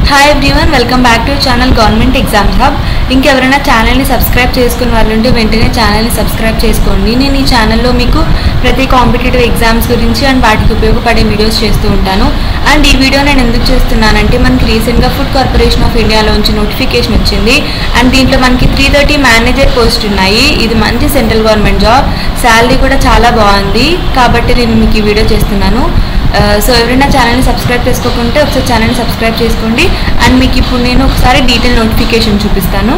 hi everyone welcome back to channel government exams hub ఇంకెవరైనా ఛానల్ని subscribe చేసుకున్న వాళ్ళు ఉంటే వెంటనే ఛానల్ని సబ్స్క్రైబ్ చేసుకోండి నేను ఈ ఛానల్లో మీకు ప్రతి కాంపిటేటివ్ ఎగ్జామ్స్ గురించి అండ్ వాటికి ఉపయోగపడే వీడియోస్ చేస్తూ ఉంటాను అండ్ ఈ వీడియో నేను ఎందుకు చేస్తున్నానంటే మనకి రీసెంట్గా ఫుడ్ కార్పొరేషన్ ఆఫ్ ఇండియాలోంచి నోటిఫికేషన్ వచ్చింది అండ్ దీంట్లో మనకి త్రీ థర్టీ మేనేజర్ పోస్ట్ ఉన్నాయి ఇది మంచి సెంట్రల్ గవర్నమెంట్ జాబ్ శాలరీ కూడా చాలా బాగుంది కాబట్టి నేను మీకు ఈ వీడియో చేస్తున్నాను సో ఎవరైనా ఛానల్ని సబ్స్క్రైబ్ చేసుకోకుంటే ఒకసారి ఛానల్ని సబ్స్క్రైబ్ చేసుకోండి అండ్ మీకు ఇప్పుడు నేను ఒకసారి డీటెయిల్ నోటిఫికేషన్ చూపిస్తాను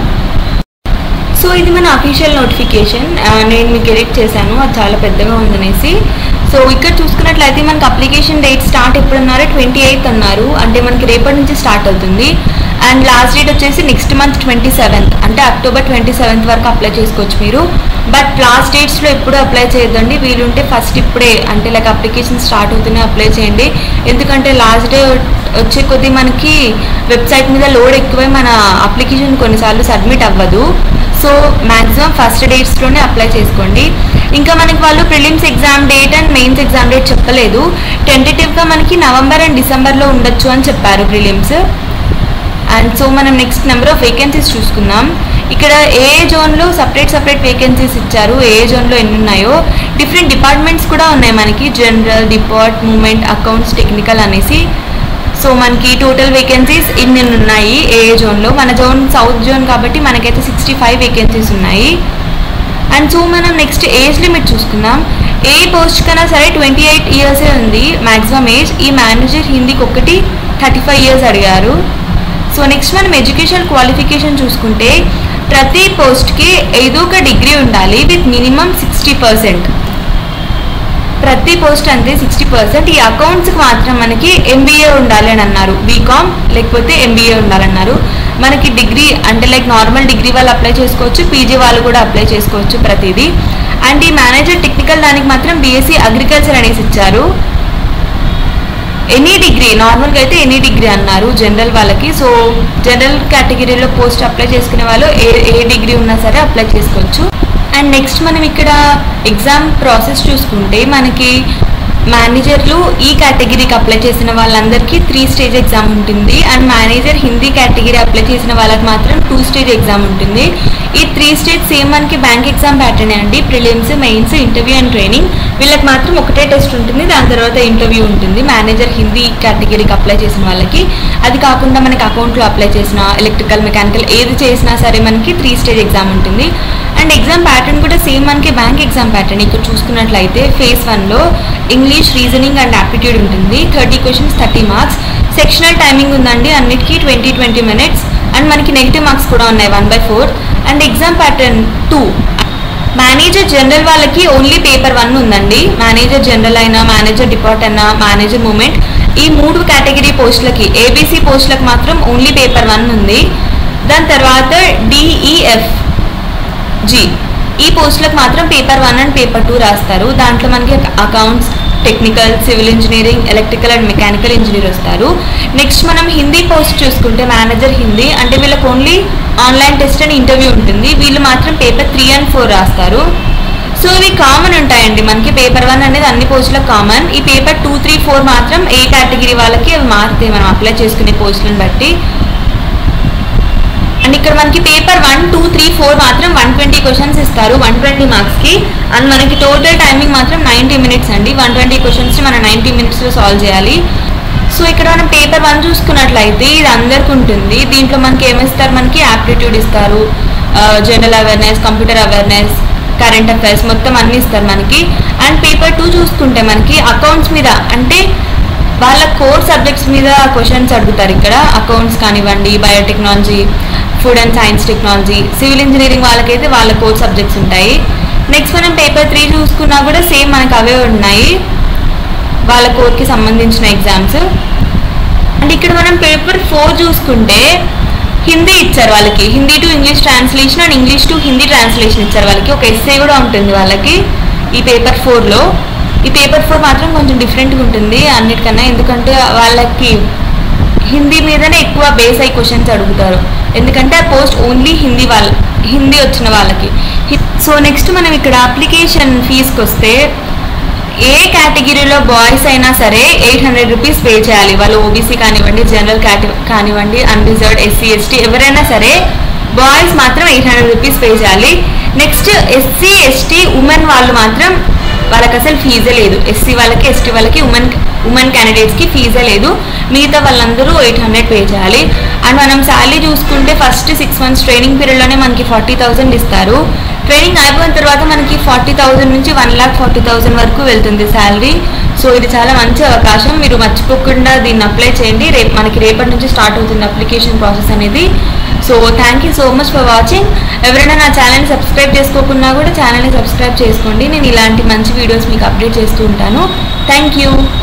సో ఇది మన అఫీషియల్ నోటిఫికేషన్ నేను మీకు ఎడిట్ చేశాను అది చాలా పెద్దగా ఉందనేసి సో ఇక్కడ చూసుకున్నట్లయితే మనకి అప్లికేషన్ డేట్ స్టార్ట్ ఎప్పుడు అన్నారు ట్వంటీ ఎయిత్ అన్నారు అంటే మనకి రేపటి నుంచి స్టార్ట్ అవుతుంది అండ్ లాస్ట్ డేట్ వచ్చేసి నెక్స్ట్ మంత్ ట్వంటీ సెవెంత్ అంటే అక్టోబర్ ట్వంటీ సెవెంత్ వరకు అప్లై చేసుకోవచ్చు మీరు బట్ లాస్ట్ డేట్స్లో ఎప్పుడు అప్లై చేయొద్దండి వీలుంటే ఫస్ట్ ఇప్పుడే అంటే లైక్ అప్లికేషన్ స్టార్ట్ అవుతూనే అప్లై చేయండి ఎందుకంటే లాస్ట్ డే వచ్చే కొద్దీ మనకి వెబ్సైట్ మీద లోడ్ ఎక్కువై మన అప్లికేషన్ కొన్నిసార్లు సబ్మిట్ అవ్వదు సో మ్యాక్సిమం ఫస్ట్ డేట్స్లోనే అప్లై చేసుకోండి ఇంకా మనకి వాళ్ళు prelims exam date and mains exam date చెప్పలేదు టెంటేటివ్గా మనకి నవంబర్ అండ్ డిసెంబర్లో ఉండొచ్చు అని చెప్పారు ప్రిలిమ్స్ అండ్ సో మనం నెక్స్ట్ నెంబర్ ఆఫ్ వేకెన్సీస్ చూసుకుందాం ఇక్కడ ఏ జోన్లో సపరేట్ సపరేట్ వేకెన్సీస్ ఇచ్చారు ఏ జోన్లో ఎన్ని ఉన్నాయో డిఫరెంట్ డిపార్ట్మెంట్స్ కూడా ఉన్నాయి మనకి general department accounts technical అనేసి సో మనకి టోటల్ వేకెన్సీస్ ఇన్ని ఉన్నాయి ఏ జోన్లో మన జోన్ సౌత్ జోన్ కాబట్టి మనకైతే సిక్స్టీ ఫైవ్ వేకెన్సీస్ ఉన్నాయి అండ్ సో మనం నెక్స్ట్ ఏజ్ లిమిట్ చూసుకుందాం ఏ పోస్ట్ కన్నా సరే ట్వంటీ ఎయిట్ ఇయర్సే ఉంది మ్యాక్సిమం ఏజ్ ఈ మేనేజర్ హిందీకి ఒకటి థర్టీ ఫైవ్ ఇయర్స్ అడిగారు సో నెక్స్ట్ మనం ఎడ్యుకేషన్ క్వాలిఫికేషన్ చూసుకుంటే ప్రతి పోస్ట్కి ఏదో ఒక డిగ్రీ ఉండాలి విత్ మినిమం సిక్స్టీ పర్సెంట్ ప్రతి పోస్ట్ అంతే సిక్స్టీ పర్సెంట్ ఈ అకౌంట్స్కి మాత్రం మనకి ఎంబీఏ ఉండాలి అని అన్నారు బీకామ్ లేకపోతే ఎంబీఏ ఉండాలన్నారు మనకి డిగ్రీ అంటే లైక్ నార్మల్ డిగ్రీ వాళ్ళు అప్లై చేసుకోవచ్చు పీజీ వాళ్ళు కూడా అప్లై చేసుకోవచ్చు ప్రతిదీ అండ్ ఈ మేనేజర్ టెక్నికల్ దానికి మాత్రం బీఎస్సీ అగ్రికల్చర్ అనేసి ఇచ్చారు ఎనీ డిగ్రీ నార్మల్గా అయితే ఎనీ డిగ్రీ అన్నారు జనరల్ వాళ్ళకి సో జనరల్ కేటగిరీలో పోస్ట్ అప్లై చేసుకునే వాళ్ళు ఏ ఏ డిగ్రీ ఉన్నా సరే అప్లై చేసుకోవచ్చు అండ్ నెక్స్ట్ మనం ఇక్కడ ఎగ్జామ్ ప్రాసెస్ చూసుకుంటే మనకి మేనేజర్లు ఈ కేటగిరీకి అప్లై చేసిన వాళ్ళందరికీ త్రీ స్టేజ్ ఎగ్జామ్ ఉంటుంది and manager Hindi category apply చేసిన వాళ్ళకి మాత్రం టూ స్టేజ్ ఎగ్జామ్ ఉంటుంది ఈ త్రీ స్టేజ్ సేమ్ మనకి బ్యాంక్ ఎగ్జామ్ ప్యాటర్న్ అండి prelims mains interview and training వీళ్ళకి మాత్రం ఒకటే టెస్ట్ ఉంటుంది దాని తర్వాత ఇంటర్వ్యూ ఉంటుంది మేనేజర్ హిందీ కేటగిరీకి అప్లై చేసిన వాళ్ళకి అది కాకుండా మనకి అకౌంట్లో అప్లై చేసిన ఎలక్ట్రికల్ మెకానికల్ ఏది చేసినా సరే మనకి త్రీ స్టేజ్ ఎగ్జామ్ ఉంటుంది అండ్ ఎగ్జామ్ ప్యాటర్న్ కూడా సేమ్ మనకి బ్యాంక్ ఎగ్జామ్ ప్యాటర్న్ ఇక్కడ చూసుకున్నట్లయితే ఫేజ్ వన్లో ఇంగ్లీష్ రీజనింగ్ అండ్ యాప్టిట్యూడ్ ఉంటుంది thirty questions thirty marks sectional timing ఉందండి అన్నిటికీ ట్వంటీ ట్వంటీ మినిట్స్ అండ్ మనకి నెగిటివ్ మార్క్స్ కూడా ఉన్నాయి one by four and exam pattern to manager general వాళ్ళకి ఓన్లీ పేపర్ వన్ ఉందండి మేనేజర్ జనరల్ అయినా మేనేజర్ డిపార్ట్ అయినా మేనేజర్ మూమెంట్ ఈ మూడు కేటగిరీ పోస్టులకి ఏబీసీ పోస్టులకు మాత్రం ఓన్లీ పేపర్ వన్ ఉంది దాని తర్వాత డిఈఎఫ్ జీ ఈ పోస్టులకు మాత్రం paper one and paper two రాస్తారు దాంట్లో మనకి accounts technical civil engineering electrical and mechanical engineer వస్తారు నెక్స్ట్ మనం హిందీ పోస్ట్ చూసుకుంటే మేనేజర్ హిందీ అంటే వీళ్ళకి only online test and interview ఉంటుంది వీళ్ళు మాత్రం పేపర్ త్రీ అండ్ ఫోర్ రాస్తారు సో ఇవి కామన్ ఉంటాయండి మనకి పేపర్ వన్ అనేది అన్ని పోస్టులకు కామన్ ఈ పేపర్ టూ త్రీ ఫోర్ మాత్రం ఏ కేటగిరీ వాళ్ళకి అవి మారుతాయి మనం అప్లై చేసుకునే పోస్టులను బట్టి అండ్ ఇక్కడ మనకి paper one two three four మాత్రం వన్ ట్వంటీ క్వశ్చన్స్ ఇస్తారు వన్ ట్వంటీ మార్క్స్కి అండ్ మనకి టోటల్ టైమింగ్ మాత్రం నైంటీ మినిట్స్ అండి వన్ ట్వంటీ క్వశ్చన్స్ని మనం నైంటీ మినిట్స్లో సాల్వ్ చేయాలి సో ఇక్కడ మనం పేపర్ వన్ చూసుకున్నట్లయితే ఇది అందరికి ఉంటుంది దీంట్లో మనకి ఏమిస్తారు మనకి యాప్టిట్యూడ్ ఇస్తారు general awareness computer awareness current affairs మొత్తం అన్నీ ఇస్తారు మనకి అండ్ పేపర్ టూ చూసుకుంటే మనకి అకౌంట్స్ మీద అంటే వాళ్ళ కోర్ సబ్జెక్ట్స్ మీద క్వశ్చన్స్ అడుగుతారు ఇక్కడ అకౌంట్స్ కానివ్వండి biotechnology food and science technology civil engineering వాళ్ళకైతే వాళ్ళ కోర్ సబ్జెక్ట్స్ ఉంటాయి నెక్స్ట్ మనం పేపర్ త్రీ చూసుకున్నా కూడా సేమ్ మనకు అవే ఉన్నాయి వాళ్ళ కోర్కి సంబంధించిన ఎగ్జామ్స్ అండ్ ఇక్కడ మనం పేపర్ ఫోర్ చూసుకుంటే హిందీ ఇచ్చారు వాళ్ళకి Hindi to English translation and English to Hindi translation ఇచ్చారు వాళ్ళకి ఒక ఎస్సే కూడా ఉంటుంది వాళ్ళకి ఈ పేపర్ ఫోర్లో ఈ పేపర్ ఫోర్ మాత్రం కొంచెం డిఫరెంట్గా ఉంటుంది అన్నిటికన్నా ఎందుకంటే వాళ్ళకి హిందీ మీదనే ఎక్కువ బేస్ అయ్యి క్వశ్చన్స్ అడుగుతారు ఎందుకంటే ఆ పోస్ట్ ఓన్లీ హిందీ వాళ్ళ హిందీ వచ్చిన వాళ్ళకి సో నెక్స్ట్ మనం ఇక్కడ అప్లికేషన్ ఫీజుకి వస్తే ఏ కేటగిరీలో బాయ్స్ అయినా సరే ఎయిట్ హండ్రెడ్ రూపీస్ పే చేయాలి వాళ్ళు ఓబీసీ కానివ్వండి జనరల్ కేట కానివ్వండి అన్రిజర్వ్డ్ ఎస్సీ ఎస్టీ ఎవరైనా సరే బాయ్స్ మాత్రం ఎయిట్ హండ్రెడ్ రూపీస్ పే చేయాలి నెక్స్ట్ ఎస్సీ ఎస్టీ ఉమెన్ వాళ్ళు మాత్రం వాళ్ళకి అసలు ఫీజే లేదు ఎస్సీ వాళ్ళకి ఎస్టీ వాళ్ళకి ఉమెన్ ఉమెన్ క్యాండిడేట్స్కి ఫీజే లేదు మిగతా వాళ్ళందరూ ఎయిట్ హండ్రెడ్ పే చేయాలి అండ్ మనం శాలరీ చూసుకుంటే ఫస్ట్ సిక్స్ మంత్స్ ట్రైనింగ్ పీరియడ్లోనే మనకి ఫార్టీ థౌసండ్ ఇస్తారు ట్రైనింగ్ అయిపోయిన తర్వాత మనకి ఫార్టీ థౌసండ్ నుంచి వన్ ల్యాక్ ఫార్టీ థౌసండ్ వరకు వెళ్తుంది శాలరీ సో ఇది చాలా మంచి అవకాశం మీరు మర్చిపోకుండా దీన్ని అప్లై చేయండి రేపు మనకి రేపటి నుంచి స్టార్ట్ అవుతుంది అప్లికేషన్ ప్రాసెస్ అనేది so thank you so much for watching ఎవరైనా నా ఛానల్ని సబ్స్క్రైబ్ చేసుకోకున్నా కూడా ఛానల్ని సబ్స్క్రైబ్ చేసుకోండి నేను ఇలాంటి మంచి వీడియోస్ మీకు అప్డేట్ చేస్తూ ఉంటాను థ్యాంక్ యూ